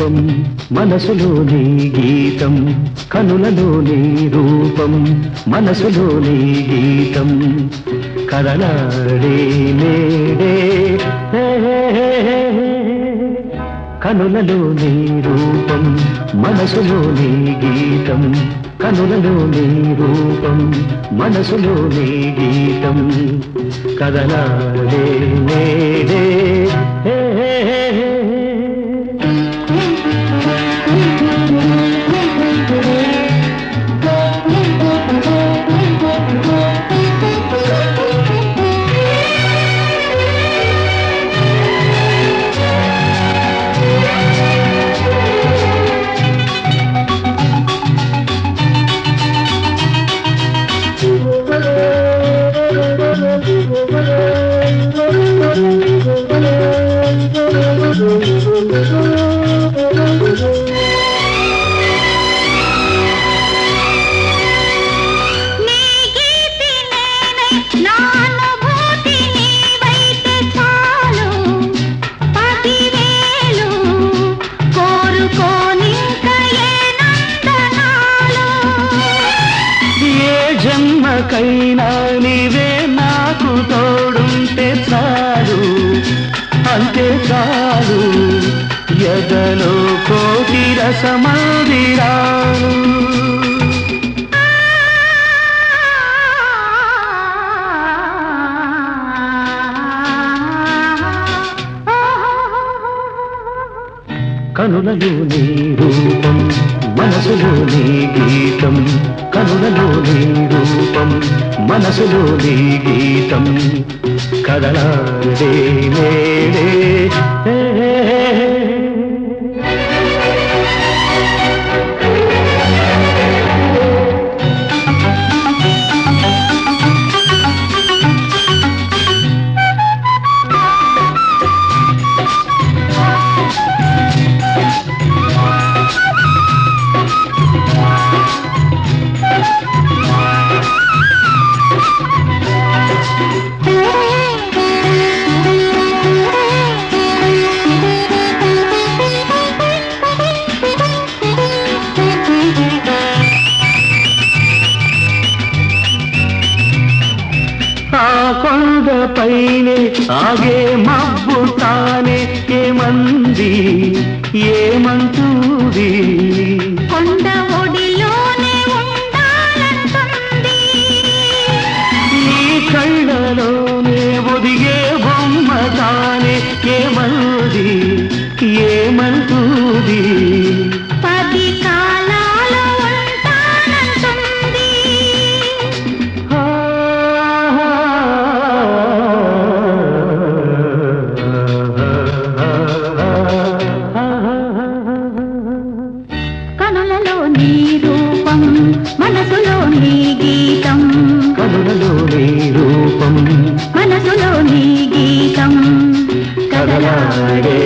రూపం మనసులో నీ గీతం కనులలో నీ రూపం మనసులో నీ గీతం కదలాడే మేడే హే హే హే హే హే. కనులలో నీ రూపం మనసులో నీ గీతం కనులలో నీ రూపం మనసులో నీ గీతం కదలాడే నేడే హే హే హే హే. నీ గీతి నేనై నా అనుభూతి నీవైతే చాలు పదివేలు కోరుకోనింక ఏ నందనాలు ఏ జన్మకైనా నీవే నాకు తోడుంటే చాలు అంతే చాలు ఎదలో కోటి రసమందిరాలు కనులలో నీ రూపం మనసులో నీ గీతం కనులలో నీ రూపం మనసులో నీ గీతం కదలాడే నేడే హే హే హే హే. ఆ కొండ పైనే ఆగే మబ్బు తానే ఏమంది ఏమంటుంది కొండ ఒడిలోనే ఉండాలంటుంది ఈ కళ్ళలోనే ఒదిగే బొమ్మ తానే ఏమంది ఏమంటుంది పది కాలాలు ఉంటానంటుంది కనులలో నీ రూపం మనసులో నీ గీతం కనులలో నీ రూపం మనసులో నీ గీతం కదలాడే కదలాడే